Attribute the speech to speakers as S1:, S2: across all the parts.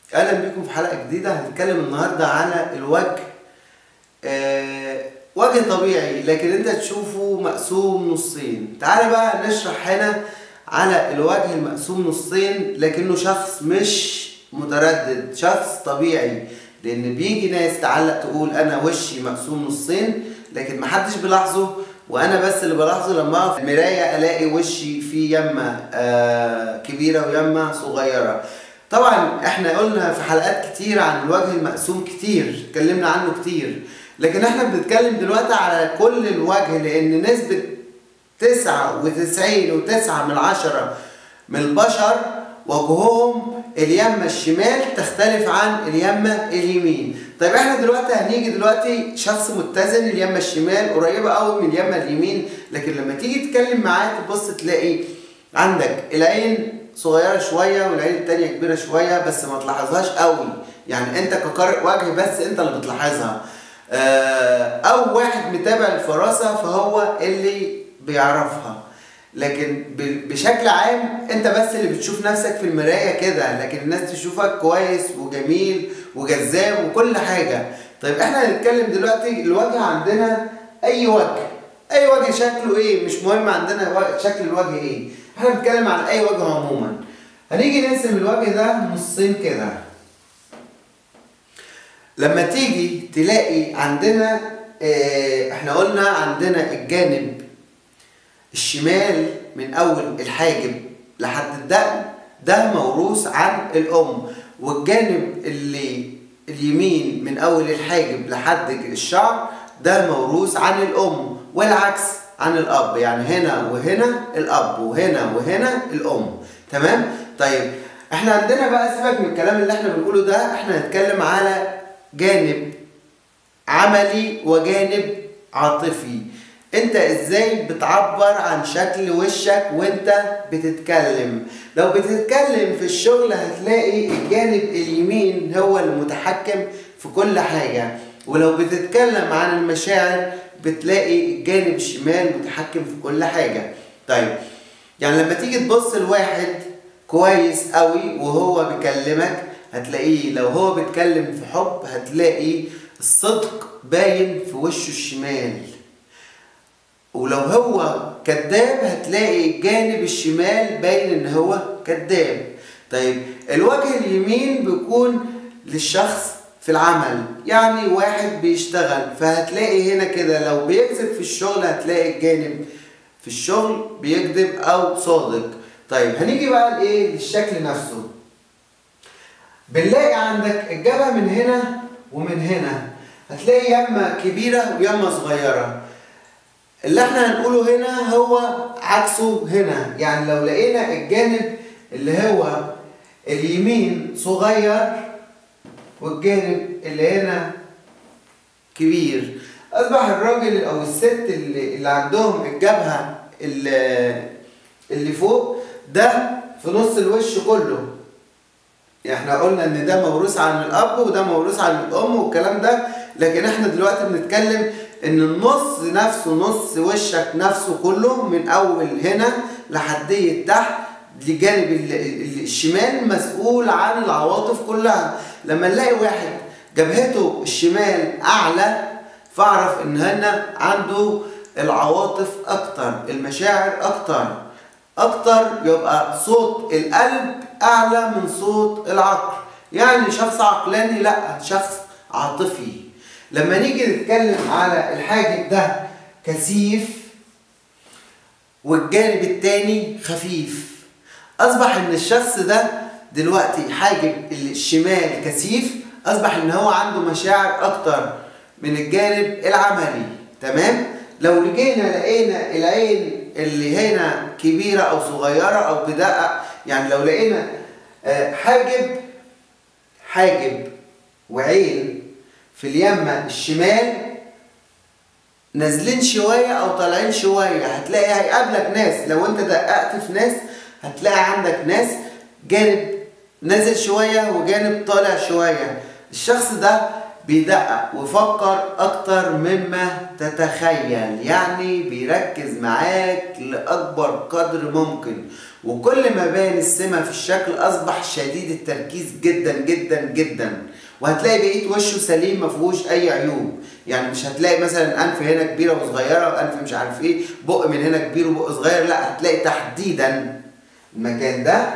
S1: اهلا بيكم في حلقه جديده هنتكلم النهارده على الوجه آه وجه طبيعي لكن انت تشوفه مقسوم نصين تعالى بقى نشرح هنا على الوجه المقسوم نصين لكنه شخص مش متردد شخص طبيعي لان بيجي ناس تعلق تقول انا وشي مقسوم نصين لكن محدش بيلاحظه وانا بس اللي بلاحظه لما اقف في المرايه الاقي وشي فيه يمه آه كبيره ويمه صغيره طبعا احنا قلنا في حلقات كتير عن الوجه المقسوم كتير اتكلمنا عنه كتير لكن احنا بنتكلم دلوقتي على كل الوجه لان نسبة تسعة وتسعين وتسعة من عشرة من البشر وجههم اليمة الشمال تختلف عن اليمة اليمين طيب احنا دلوقتي هنيجي دلوقتي شخص متزن اليمة الشمال قريبة قوي من اليمة اليمين لكن لما تيجي تتكلم معاه تبص تلاقي عندك العين صغيرة شوية والعين التانية كبيرة شوية بس ما تلاحظهاش قوي يعني انت كقارئ وجه بس انت اللي بتلاحظها او واحد متابع الفراسة فهو اللي بيعرفها لكن بشكل عام انت بس اللي بتشوف نفسك في المراية كده لكن الناس تشوفك كويس وجميل وجذاب وكل حاجة طيب احنا هنتكلم دلوقتي الوجه عندنا اي وجه اي وجه شكله ايه مش مهم عندنا شكل الوجه ايه احنا بنتكلم عن اي وجه عموما هنيجي نقسم الوجه ده نصين كده لما تيجي تلاقي عندنا اه احنا قلنا عندنا الجانب الشمال من اول الحاجب لحد الدقن ده موروث عن الام والجانب اللي اليمين من اول الحاجب لحد الشعر ده موروث عن الام والعكس عن الاب يعني هنا وهنا الاب وهنا وهنا الام تمام طيب احنا عندنا بقى سيبك من الكلام اللي احنا بنقوله ده احنا هنتكلم على جانب عملي وجانب عاطفي انت ازاي بتعبر عن شكل وشك وانت بتتكلم لو بتتكلم في الشغل هتلاقي الجانب اليمين هو المتحكم في كل حاجة ولو بتتكلم عن المشاعر بتلاقي الجانب الشمال متحكم في كل حاجة طيب يعني لما تيجي تبص لواحد كويس قوي وهو بيكلمك هتلاقيه لو هو بيتكلم في حب هتلاقي الصدق باين في وشه الشمال ولو هو كذاب هتلاقي الجانب الشمال باين ان هو كذاب طيب الوجه اليمين بيكون للشخص في العمل يعني واحد بيشتغل فهتلاقي هنا كده لو بيكذب في الشغل هتلاقي الجانب في الشغل بيكذب او صادق طيب هنيجي بقى لايه للشكل نفسه بنلاقي عندك الجبهه من هنا ومن هنا هتلاقي يمه كبيره ويمه صغيره اللي احنا هنقوله هنا هو عكسه هنا يعني لو لقينا الجانب اللي هو اليمين صغير والجانب اللي هنا كبير اصبح الراجل او الست اللي, اللي عندهم الجبهه اللي, اللي فوق ده في نص الوش كله يعني احنا قلنا ان ده موروث عن الاب وده موروث عن الام والكلام ده لكن احنا دلوقتي بنتكلم ان النص نفسه نص وشك نفسه كله من اول هنا لحدية تحت لجانب الشمال مسؤول عن العواطف كلها لما نلاقي واحد جبهته الشمال اعلى فاعرف ان هنا عنده العواطف اكتر المشاعر اكتر اكتر يبقى صوت القلب اعلى من صوت العقل يعني شخص عقلاني لا شخص عاطفي لما نيجي نتكلم على الحاجب ده كثيف والجانب التاني خفيف اصبح ان الشخص ده دلوقتي حاجب الشمال كثيف اصبح ان هو عنده مشاعر اكتر من الجانب العملي تمام لو رجينا لقينا العين اللي هنا كبيرة او صغيرة او بدقة يعني لو لقينا حاجب حاجب وعين في اليمة الشمال نازلين شوية أو طالعين شوية هتلاقي هيقابلك ناس لو أنت دققت في ناس هتلاقي عندك ناس جانب نازل شوية وجانب طالع شوية الشخص ده بيدقق ويفكر أكتر مما تتخيل يعني بيركز معاك لأكبر قدر ممكن وكل ما بان السمة في الشكل أصبح شديد التركيز جدا جدا جدا وهتلاقي بقية وشه سليم ما فيهوش أي عيوب يعني مش هتلاقي مثلا أنف هنا كبيرة وصغيرة وأنف مش عارف إيه بق من هنا كبير وبق صغير لا هتلاقي تحديدا المكان ده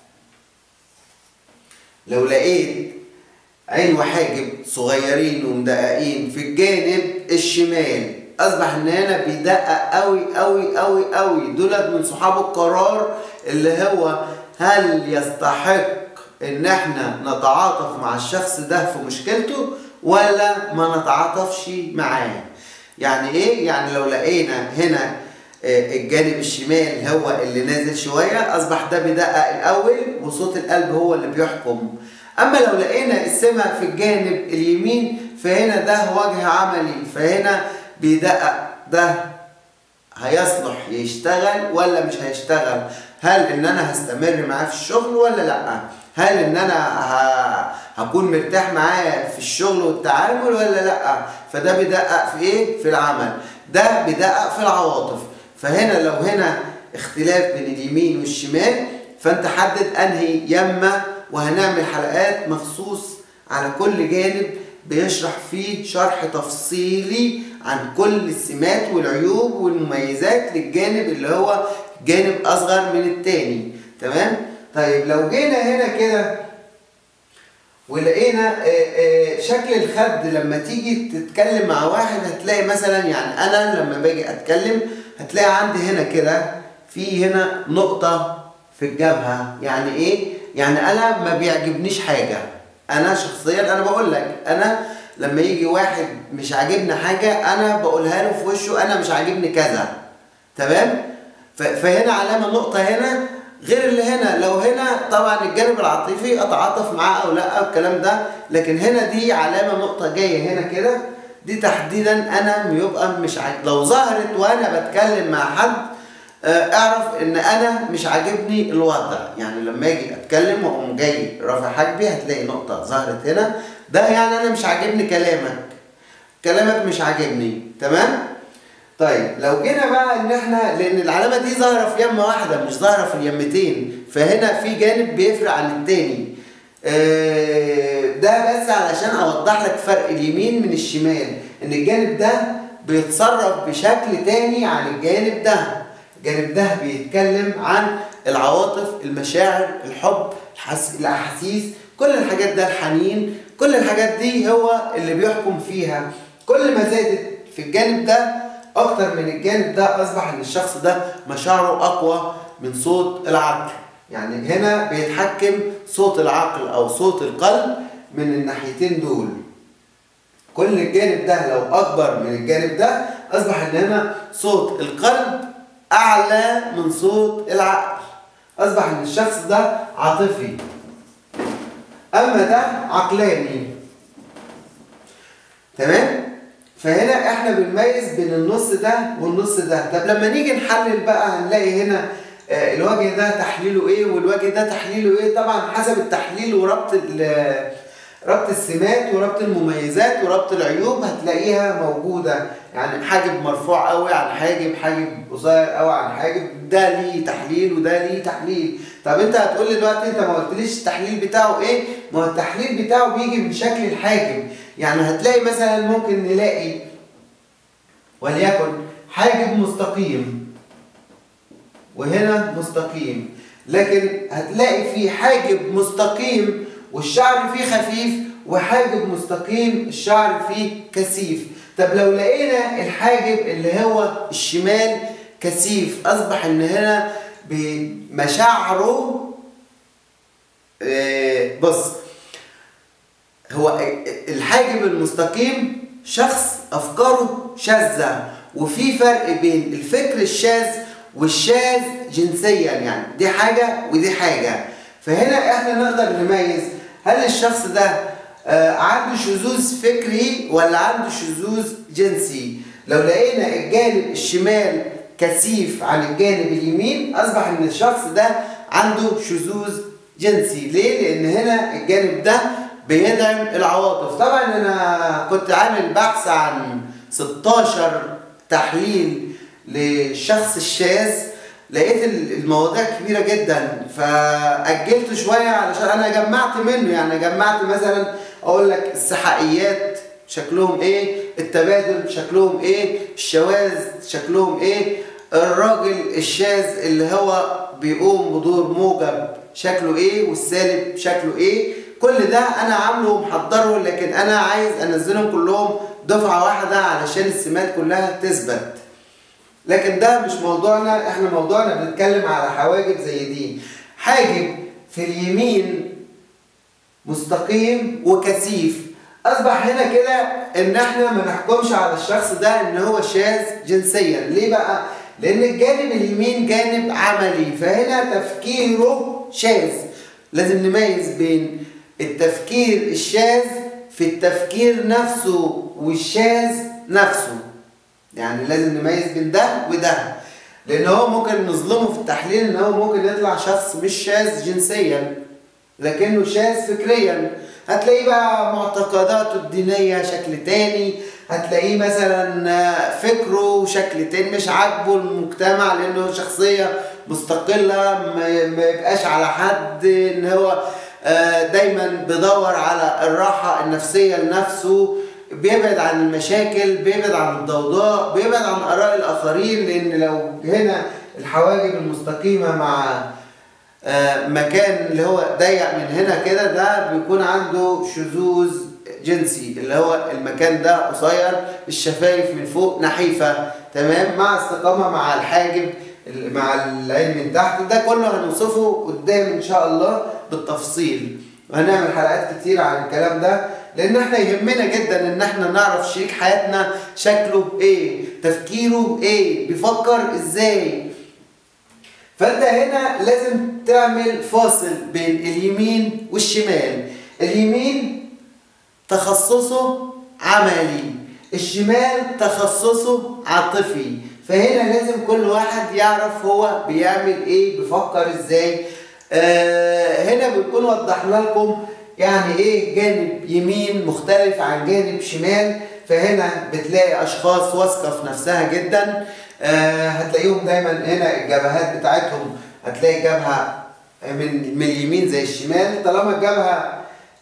S1: لو لقيت عين وحاجب صغيرين ومدققين في الجانب الشمال اصبح ان هنا بيدقق قوي قوي قوي قوي دولت من صحاب القرار اللي هو هل يستحق ان احنا نتعاطف مع الشخص ده في مشكلته ولا ما نتعاطفش معاه يعني ايه يعني لو لقينا هنا الجانب الشمال هو اللي نازل شويه اصبح ده بيدقق الاول وصوت القلب هو اللي بيحكم اما لو لقينا السمة في الجانب اليمين فهنا ده وجه عملي فهنا بيدقق ده هيصلح يشتغل ولا مش هيشتغل هل ان انا هستمر معاه في الشغل ولا لا هل ان انا ه... هكون مرتاح معاه في الشغل والتعامل ولا لا فده بيدقق في ايه في العمل ده بيدقق في العواطف فهنا لو هنا اختلاف بين اليمين والشمال فانت حدد انهي يمه وهنعمل حلقات مخصوص على كل جانب بيشرح فيه شرح تفصيلي عن كل السمات والعيوب والمميزات للجانب اللي هو جانب اصغر من التاني تمام طيب لو جينا هنا كده ولقينا شكل الخد لما تيجي تتكلم مع واحد هتلاقي مثلا يعني انا لما باجي اتكلم هتلاقي عندي هنا كده في هنا نقطة في الجبهة يعني ايه يعني انا ما بيعجبنيش حاجه انا شخصيا انا بقول لك انا لما يجي واحد مش عاجبني حاجه انا بقولها له في وشه انا مش عاجبني كذا تمام فهنا علامه نقطه هنا غير اللي هنا لو هنا طبعا الجانب العاطفي اتعاطف معاه او لا الكلام ده لكن هنا دي علامه نقطه جايه هنا كده دي تحديدا انا بيبقى مش عاجب لو ظهرت وانا بتكلم مع حد اعرف ان انا مش عاجبني الوضع يعني لما اجي اتكلم واقوم جاي رافع حاجبي هتلاقي نقطه ظهرت هنا ده يعني انا مش عاجبني كلامك كلامك مش عاجبني تمام طيب لو جينا بقى ان احنا لان العلامه دي ظاهره في يمه واحده مش ظاهره في اليمتين فهنا في جانب بيفرق عن التاني ده بس علشان اوضح لك فرق اليمين من الشمال ان الجانب ده بيتصرف بشكل تاني عن الجانب ده الجانب ده بيتكلم عن العواطف المشاعر الحب الحس... الاحاسيس كل الحاجات ده الحنين كل الحاجات دي هو اللي بيحكم فيها كل ما زادت في الجانب ده اكتر من الجانب ده اصبح ان الشخص ده مشاعره اقوى من صوت العقل يعني هنا بيتحكم صوت العقل او صوت القلب من الناحيتين دول كل الجانب ده لو اكبر من الجانب ده اصبح ان هنا صوت القلب اعلى من صوت العقل اصبح ان الشخص ده عاطفي اما ده عقلاني تمام فهنا احنا بنميز بين النص ده والنص ده طب لما نيجي نحلل بقى هنلاقي هنا آه الوجه ده تحليله ايه والوجه ده تحليله ايه طبعا حسب التحليل وربط ربط السمات وربط المميزات وربط العيوب هتلاقيها موجودة يعني حاجب مرفوع قوي عن حاجب حاجب قصير قوي عن حاجب ده ليه تحليل وده ليه تحليل طب انت هتقول لي دلوقتي انت ما قلتليش التحليل بتاعه ايه ما هو التحليل بتاعه بيجي من شكل الحاجب يعني هتلاقي مثلا ممكن نلاقي وليكن حاجب مستقيم وهنا مستقيم لكن هتلاقي في حاجب مستقيم والشعر فيه خفيف وحاجب مستقيم الشعر فيه كثيف طب لو لقينا الحاجب اللي هو الشمال كثيف اصبح ان هنا بمشاعره بص هو الحاجب المستقيم شخص افكاره شاذه وفي فرق بين الفكر الشاذ والشاذ جنسيا يعني دي حاجه ودي حاجه فهنا احنا نقدر نميز هل الشخص ده عنده شذوذ فكري ولا عنده شذوذ جنسي لو لقينا الجانب الشمال كثيف عن الجانب اليمين اصبح ان الشخص ده عنده شذوذ جنسي ليه لان هنا الجانب ده بيدعم العواطف طبعا انا كنت عامل بحث عن 16 تحليل للشخص الشاذ لقيت المواضيع كبيره جدا فاجلت شويه علشان انا جمعت منه يعني جمعت مثلا اقول لك السحائيات شكلهم ايه التبادل شكلهم ايه الشواذ شكلهم ايه الراجل الشاذ اللي هو بيقوم بدور موجب شكله ايه والسالب شكله ايه كل ده انا عامله ومحضره لكن انا عايز انزلهم كلهم دفعه واحده علشان السمات كلها تثبت لكن ده مش موضوعنا احنا موضوعنا بنتكلم على حواجب زي دي حاجب في اليمين مستقيم وكثيف اصبح هنا كده ان احنا ما نحكمش على الشخص ده ان هو شاذ جنسيا ليه بقى لان الجانب اليمين جانب عملي فهنا تفكيره شاذ لازم نميز بين التفكير الشاذ في التفكير نفسه والشاذ نفسه يعني لازم نميز بين ده وده لان هو ممكن نظلمه في التحليل ان هو ممكن يطلع شخص مش شاذ جنسيا لكنه شاذ فكريا هتلاقيه بقى معتقداته الدينية شكل تاني هتلاقيه مثلا فكره شكل تاني مش عاجبه المجتمع لانه شخصية مستقلة ما يبقاش على حد ان هو دايما بيدور على الراحة النفسية لنفسه بيبعد عن المشاكل بيبعد عن الضوضاء بيبعد عن اراء الاخرين لان لو هنا الحواجب المستقيمة مع مكان اللي هو ضيق من هنا كده ده بيكون عنده شذوذ جنسي اللي هو المكان ده قصير الشفايف من فوق نحيفة تمام مع استقامة مع الحاجب مع العين من تحت ده كله هنوصفه قدام ان شاء الله بالتفصيل وهنعمل حلقات كتير عن الكلام ده لان احنا يهمنا جدا ان احنا نعرف شريك حياتنا شكله ايه تفكيره ايه بيفكر ازاي فانت هنا لازم تعمل فاصل بين اليمين والشمال اليمين تخصصه عملي الشمال تخصصه عاطفي فهنا لازم كل واحد يعرف هو بيعمل ايه بيفكر ازاي آه هنا بنكون وضحنا لكم يعني ايه جانب يمين مختلف عن جانب شمال فهنا بتلاقي اشخاص واثقه في نفسها جدا آه هتلاقيهم دايما هنا الجبهات بتاعتهم هتلاقي جبهه من من اليمين زي الشمال طالما الجبهه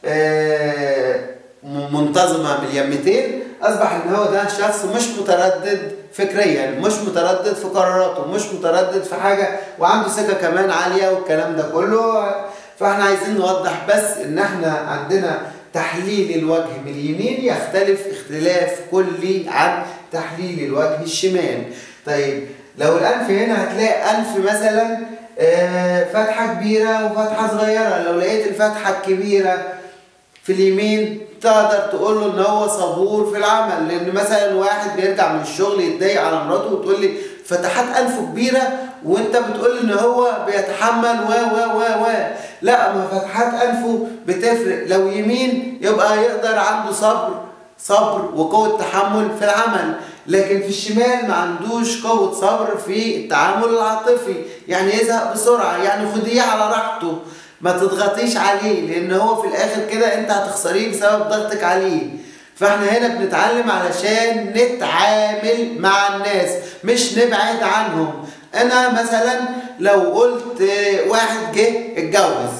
S1: آه منتظمه من اليمتين اصبح ان هو ده شخص مش متردد فكريا مش متردد في قراراته مش متردد في حاجه وعنده ثقه كمان عاليه والكلام ده كله فاحنا عايزين نوضح بس ان احنا عندنا تحليل الوجه من اليمين يختلف اختلاف كلي عن تحليل الوجه الشمال طيب لو الانف هنا هتلاقي انف مثلا فتحه كبيره وفتحه صغيره لو لقيت الفتحه الكبيره في اليمين تقدر تقول له ان هو صبور في العمل لان مثلا واحد بيرجع من الشغل يتضايق على مراته وتقول لي فتحات انفه كبيره وانت بتقول ان هو بيتحمل و و و و لا ما فتحات انفه بتفرق لو يمين يبقى يقدر عنده صبر صبر وقوة تحمل في العمل لكن في الشمال ما عندوش قوة صبر في التعامل العاطفي يعني يزهق بسرعة يعني خديه على راحته ما تضغطيش عليه لان هو في الاخر كده انت هتخسريه بسبب ضغطك عليه فاحنا هنا بنتعلم علشان نتعامل مع الناس مش نبعد عنهم انا مثلا لو قلت واحد جه اتجوز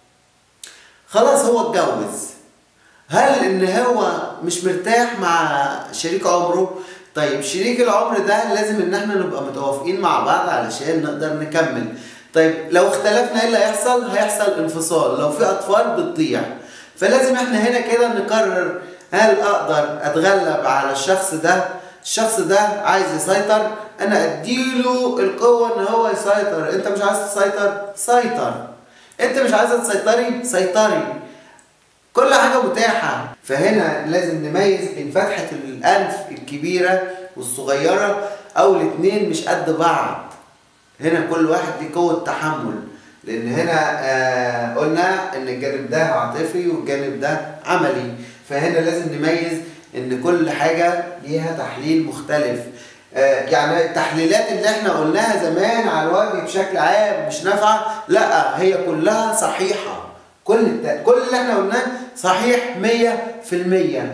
S1: خلاص هو اتجوز هل ان هو مش مرتاح مع شريك عمره طيب شريك العمر ده لازم ان احنا نبقى متوافقين مع بعض علشان نقدر نكمل طيب لو اختلفنا ايه اللي هيحصل هيحصل انفصال لو في اطفال بتضيع فلازم احنا هنا كده نقرر هل اقدر اتغلب على الشخص ده الشخص ده عايز يسيطر انا اديله القوه ان هو يسيطر انت مش عايز تسيطر سيطر انت مش عايزه تسيطري سيطري كل حاجه متاحه فهنا لازم نميز بين فتحه الانف الكبيره والصغيره او الاتنين مش قد بعض هنا كل واحد ليه قوه تحمل لان هنا آه قلنا ان الجانب ده عاطفي والجانب ده عملي فهنا لازم نميز ان كل حاجه ليها تحليل مختلف آه يعني التحليلات اللي احنا قلناها زمان على الوجه بشكل عام مش نافعه لا هي كلها صحيحه كل الت... كل اللي احنا قلناه صحيح 100%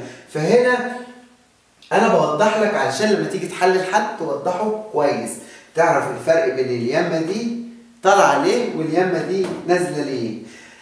S1: فهنا انا بوضح لك علشان لما تيجي تحلل حد توضحه كويس تعرف الفرق بين اليمه دي طالعه ليه واليمه دي نازله ليه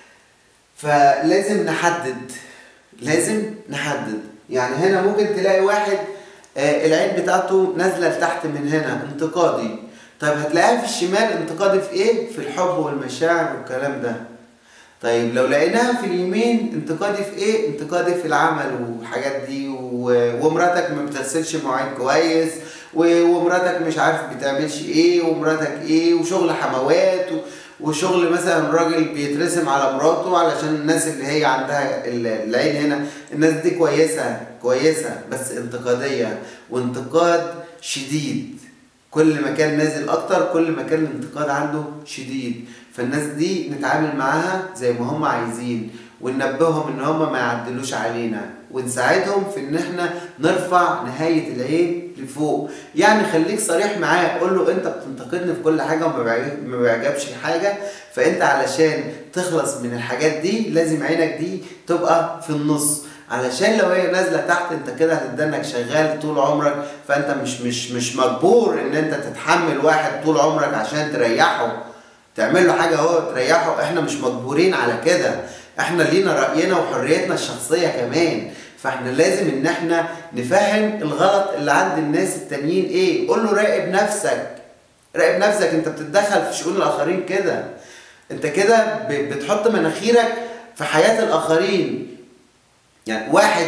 S1: فلازم نحدد لازم نحدد يعني هنا ممكن تلاقي واحد آه، العين بتاعته نازله لتحت من هنا انتقادي طيب هتلاقيها في الشمال انتقادي في ايه في الحب والمشاعر والكلام ده طيب لو لقيناها في اليمين انتقادي في ايه انتقادي في العمل والحاجات دي و... ومراتك ما بتغسلش مواعين كويس و... ومراتك مش عارف بتعملش ايه ومراتك ايه وشغل حموات و... وشغل مثلا راجل بيترسم على مراته علشان الناس اللي هي عندها ال- العين هنا الناس دي كويسة كويسة بس انتقادية وانتقاد شديد كل ما كان نازل اكتر كل ما كان الانتقاد عنده شديد فالناس دي نتعامل معاها زي ما هم عايزين وننبههم ان هم ما يعدلوش علينا ونساعدهم في ان احنا نرفع نهاية العين لفوق يعني خليك صريح معاه قول له انت بتنتقدني في كل حاجة وما بيعجب- ما بيعجبش حاجة فانت علشان تخلص من الحاجات دي لازم عينك دي تبقى في النص علشان لو هي نازله تحت انت كده هتدنك شغال طول عمرك فانت مش مش مش مجبور ان انت تتحمل واحد طول عمرك عشان تريحه تعمل له حاجه هو تريحه احنا مش مجبورين على كده احنا لينا راينا وحريتنا الشخصيه كمان فاحنا لازم ان احنا نفهم الغلط اللي عند الناس التانيين ايه قول له راقب نفسك راقب نفسك انت بتتدخل في شؤون الاخرين كده انت كده ب- بتحط مناخيرك في حياه الاخرين يعني واحد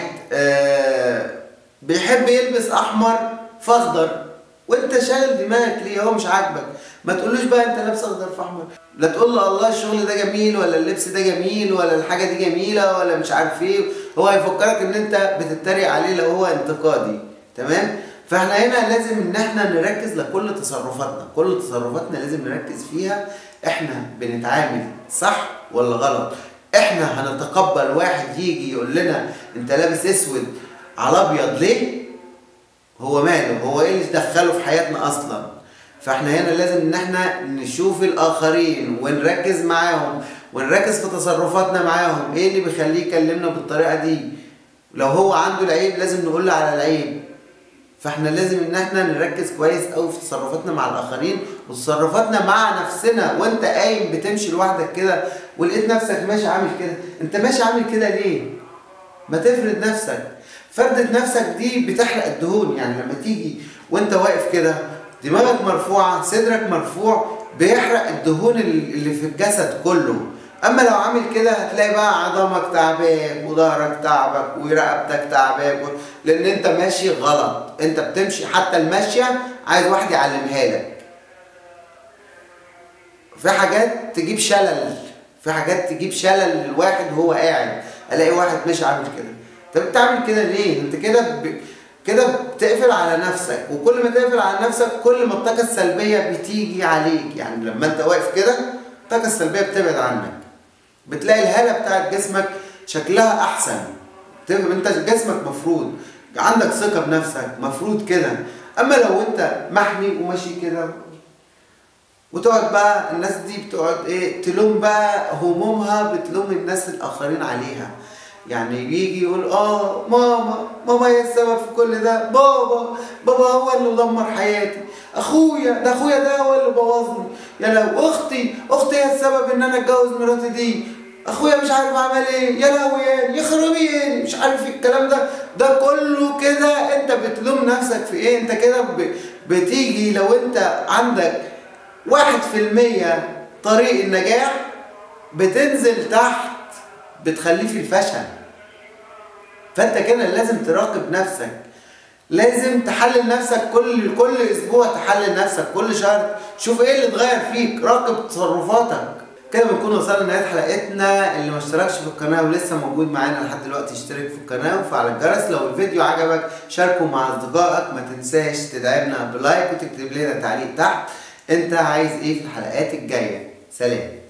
S1: آه بيحب يلبس احمر فاخضر وانت شاغل دماغك ليه هو مش عاجبك ما تقولوش بقى انت لابس اخضر في احمر لا تقول له الله الشغل ده جميل ولا اللبس ده جميل ولا الحاجه دي جميله ولا مش عارف ايه هو هيفكرك ان انت بتتريق عليه لو هو انتقادي تمام فاحنا هنا لازم ان احنا نركز لكل تصرفاتنا كل تصرفاتنا لازم نركز فيها احنا بنتعامل صح ولا غلط احنا هنتقبل واحد يجي يقول لنا انت لابس اسود على ابيض ليه هو ماله هو ايه اللي دخله في حياتنا اصلا فاحنا هنا لازم ان احنا نشوف الاخرين ونركز معاهم ونركز في تصرفاتنا معاهم ايه اللي بيخليه يكلمنا بالطريقه دي لو هو عنده العيب لازم نقول له على العيب فاحنا لازم ان احنا نركز كويس قوي في تصرفاتنا مع الاخرين وتصرفاتنا مع نفسنا وانت قايم بتمشي لوحدك كده ولقيت نفسك ماشي عامل كده انت ماشي عامل كده ليه ما تفرد نفسك فردة نفسك دي بتحرق الدهون يعني لما تيجي وانت واقف كده دماغك مرفوعة صدرك مرفوع بيحرق الدهون اللي في الجسد كله اما لو عامل كده هتلاقي بقى عظامك تعباك وظهرك تعبك ورقبتك تعباك و- لان انت ماشي غلط انت بتمشي حتى المشية عايز واحد يعلمها لك في حاجات تجيب شلل في حاجات تجيب شلل للواحد وهو قاعد الاقي واحد مش عامل كده طب بتعمل كده ليه انت كده ب... كده بتقفل على نفسك وكل ما تقفل على نفسك كل ما الطاقه السلبيه بتيجي عليك يعني لما انت واقف كده الطاقه السلبيه بتبعد عنك بتلاقي الهاله بتاعت جسمك شكلها احسن تبقى انت جسمك مفروض عندك ثقه بنفسك مفروض كده اما لو انت محمي وماشي كده وتقعد بقى الناس دي بتقعد ايه تلوم بقى همومها بتلوم الناس الاخرين عليها يعني يجي يقول اه ماما ماما هي السبب في كل ده بابا بابا هو اللي دمر حياتي اخويا ده اخويا ده هو اللي بوظني يا لو اختي اختي هي السبب ان انا اتجوز مراتي دي اخويا مش عارف عمل ايه يا لهويان يخربين مش عارف إيه الكلام ده ده كله كده انت بتلوم نفسك في ايه انت كده ب- بتيجي لو انت عندك واحد في المية طريق النجاح بتنزل تحت بتخليه في الفشل فانت كده لازم تراقب نفسك لازم تحلل نفسك كل كل اسبوع تحلل نفسك كل شهر شوف ايه اللي اتغير فيك راقب تصرفاتك كده بنكون وصلنا لنهايه حلقتنا اللي ما اشتركش في القناه ولسه موجود معانا لحد دلوقتي اشترك في القناه وفعل الجرس لو الفيديو عجبك شاركه مع اصدقائك ما تنساش تدعمنا بلايك وتكتب لنا تعليق تحت انت عايز ايه في الحلقات الجايه سلام